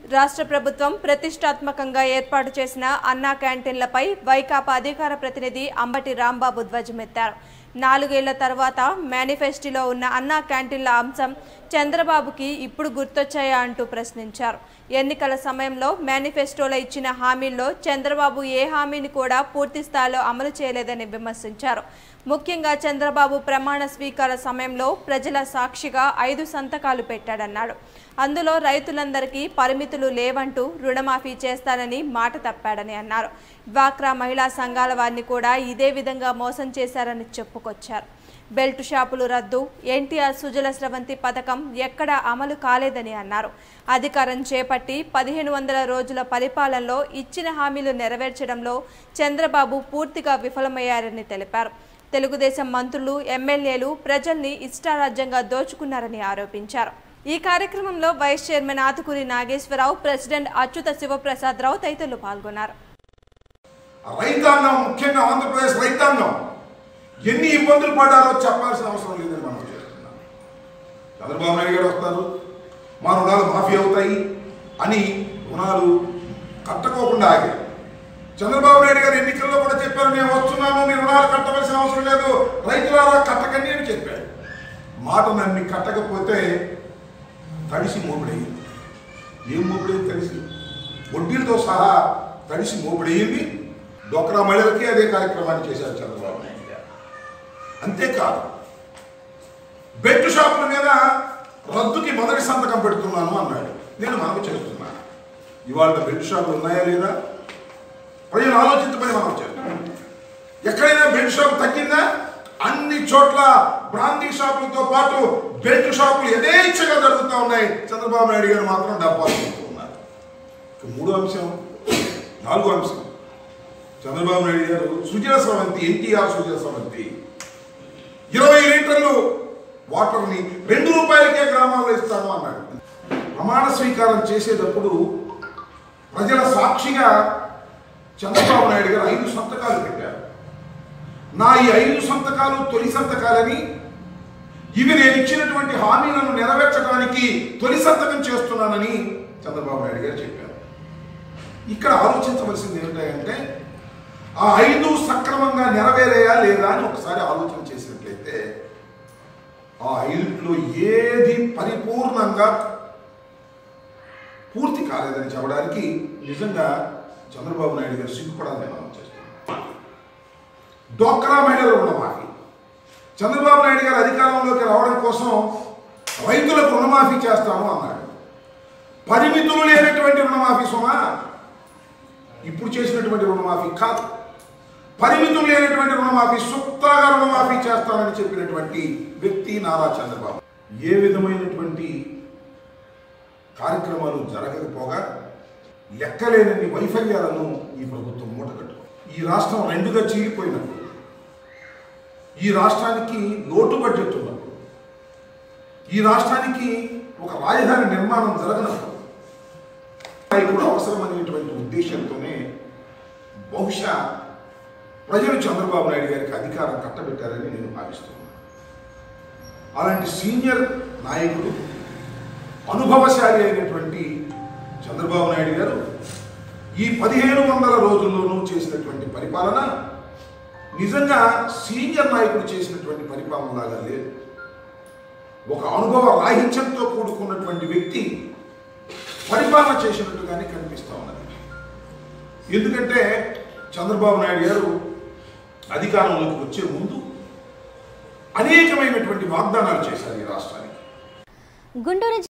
రాష్ట్ర ప్రభుత్వం ప్రతిష్టాత్మకంగా ఏర్పాటు చేసిన అన్నా క్యాంటీన్లపై వైకాపా అధికార ప్రతినిధి అంబటి రాంబాబు ధ్వజమెత్తారు నాలుగేళ్ల తర్వాత మేనిఫెస్టోలో ఉన్న అన్నా క్యాంటీన్ల అంశం చంద్రబాబుకి ఇప్పుడు గుర్తొచ్చాయా అంటూ ప్రశ్నించారు ఎన్నికల సమయంలో మేనిఫెస్టోలో ఇచ్చిన హామీల్లో చంద్రబాబు ఏ హామీని కూడా పూర్తి స్థాయిలో అమలు చేయలేదని విమర్శించారు ముఖ్యంగా చంద్రబాబు ప్రమాణ స్వీకార సమయంలో ప్రజల సాక్షిగా ఐదు సంతకాలు పెట్టాడన్నాడు అందులో రైతులందరికీ పరిమితులు లేవంటూ రుణమాఫీ చేస్తానని మాట తప్పాడని అన్నారు డ్వాక్రా మహిళా సంఘాల వారిని కూడా ఇదే విధంగా మోసం చేశారని చెప్పుకొచ్చారు బెల్ట్ షాపులు రద్దు ఎన్టీఆర్ సుజల స్రవంతి పథకం ఎక్కడా అమలు కాలేదని అన్నారు అధికారం చేపట్టి పదిహేను వందల రోజుల పరిపాలనలో ఇచ్చిన హామీలు నెరవేర్చడంలో చంద్రబాబు పూర్తిగా విఫలమయ్యారని తెలిపారు తెలుగుదేశం మంత్రులు ఎమ్మెల్యేలు ప్రజల్ని ఇష్టారాజ్యంగా దోచుకున్నారని ఆరోపించారు ఈ కార్యక్రమంలో vice chairman Athukuri Nageswararao president Achyuta Sivaprasadarao తదితరులు పాల్గొన్నారు ఆ రైతాంగం ముఖ్యంగా ఆంధ్రప్రదేశ్ రైతాంగం ఎన్ని ఇబ్బందులు పడ్డారో చెప్పాల్సిన అవసరం లేదని మనం చేస్తున్నాం చంద్రబాబు నాయుడు గారు వస్తారు మా రుణాలు మాఫీ అవుతాయి అని రుణాలు కట్టకోకుండా ఆగారు చంద్రబాబు నాయుడు గారు ఎన్నికల్లో కూడా చెప్పారు నేను వస్తున్నాను మీ రుణాలు కట్టవలసిన అవసరం లేదు రైతులారా కట్టకండి అని చెప్పారు మాట నమ్మి కట్టకపోతే తడిసి మోపిడయింది ఏం మోపిడైంది తడిసి వడ్డీలతో సహా తడిసి మోపిడయింది డోక్రా మహిళలకి అదే కార్యక్రమాన్ని చేశారు చంద్రబాబు నాయుడు గారు అంతేకాదు బెడ్ షాపుల మీద రద్దుకి మొదటి సంతకం పెడుతున్నాను అన్నాడు నేను మనకు చేస్తున్నాను ఇవాళ బెడ్ షాపులు ఉన్నాయా లేదా ప్రజలు ఆలోచించమని మనం చేస్తున్నాం ఎక్కడైనా బెడ్ షాప్ తగ్గిందా అన్ని చోట్ల బ్రాందీ షాపులతో పాటు బెల్ట్ షాపులు యథేచ్ఛగా జరుగుతూ ఉన్నాయి చంద్రబాబు నాయుడు గారు మాత్రం డబ్బాలు కొంటూ ఉన్నారు ఇక మూడో అంశం నాలుగో అంశం చంద్రబాబు నాయుడు గారు సుజల స్రవంతి ఎన్టీఆర్ సుజల స్రవంతి ఇరవై లీటర్లు వాటర్ని రెండు రూపాయలకే గ్రామాల్లో ఇస్తాను అన్నాడు ప్రమాణ స్వీకారం చేసేటప్పుడు ప్రజల సాక్షిగా చంద్రబాబు నాయుడు గారు ఐదు సంతకాలు పెట్టారు నా ఈ ఐదు సంతకాలు తొలి సంతకాలని ఇవి నేను ఇచ్చినటువంటి హామీలను నెరవేర్చడానికి తొలి సంతకం చేస్తున్నానని చంద్రబాబు నాయుడు గారు చెప్పారు ఇక్కడ ఆలోచించవలసింది ఏమిటంటే ఆ ఐదు సక్రమంగా నెరవేరాయా లేదా అని ఒకసారి ఆలోచన చేసినట్లయితే ఆ ఐదులో ఏది పరిపూర్ణంగా పూర్తి కాలేదని చెప్పడానికి నిజంగా చంద్రబాబు నాయుడు గారు సిగ్గుపడాలని మనం చేస్తున్నాం డోక్రా మహిళల రుణమాఫీ చంద్రబాబు నాయుడు గారు అధికారంలోకి రావడం కోసం రైతులకు రుణమాఫీ చేస్తాను అన్నాడు పరిమితులు లేనటువంటి రుణమాఫీ సుమా ఇప్పుడు చేసినటువంటి రుణమాఫీ కాదు పరిమితులు లేనటువంటి రుణమాఫీ సుత్తగా రుణమాఫీ చేస్తానని చెప్పినటువంటి వ్యక్తి నారా చంద్రబాబు ఏ విధమైనటువంటి కార్యక్రమాలు జరగకపోగా లెక్కలేనన్ని వైఫల్యాలను ఈ ప్రభుత్వం మూటగట్టు ఈ రాష్ట్రం రెండుగా చీలిపోయినప్పుడు ఈ రాష్ట్రానికి లోటు బడ్జెట్ ఉన్నప్పుడు ఈ రాష్ట్రానికి ఒక రాజధాని నిర్మాణం జరగనప్పుడు ఇప్పుడు అవసరమైనటువంటి ఉద్దేశంతోనే బహుశా ప్రజలు చంద్రబాబు నాయుడు గారికి అధికారం కట్టబెట్టారని నేను భావిస్తున్నాను అలాంటి సీనియర్ నాయకుడు అనుభవశాలి అయినటువంటి చంద్రబాబు నాయుడు గారు ఈ పదిహేను వందల రోజుల్లోనూ చేసినటువంటి పరిపాలన నిజంగా సీనియర్ నాయకుడు చేసినటువంటి పరిపాలన లాగా లేదు ఒక అనుభవ రాహిత్యంతో కూడుకున్నటువంటి వ్యక్తి పరిపాలన చేసినట్టుగానే కనిపిస్తా ఉన్నది ఎందుకంటే చంద్రబాబు నాయుడు గారు అధికారంలోకి వచ్చే ముందు అనేకమైనటువంటి వాగ్దానాలు చేశారు ఈ రాష్ట్రానికి గుంటూరు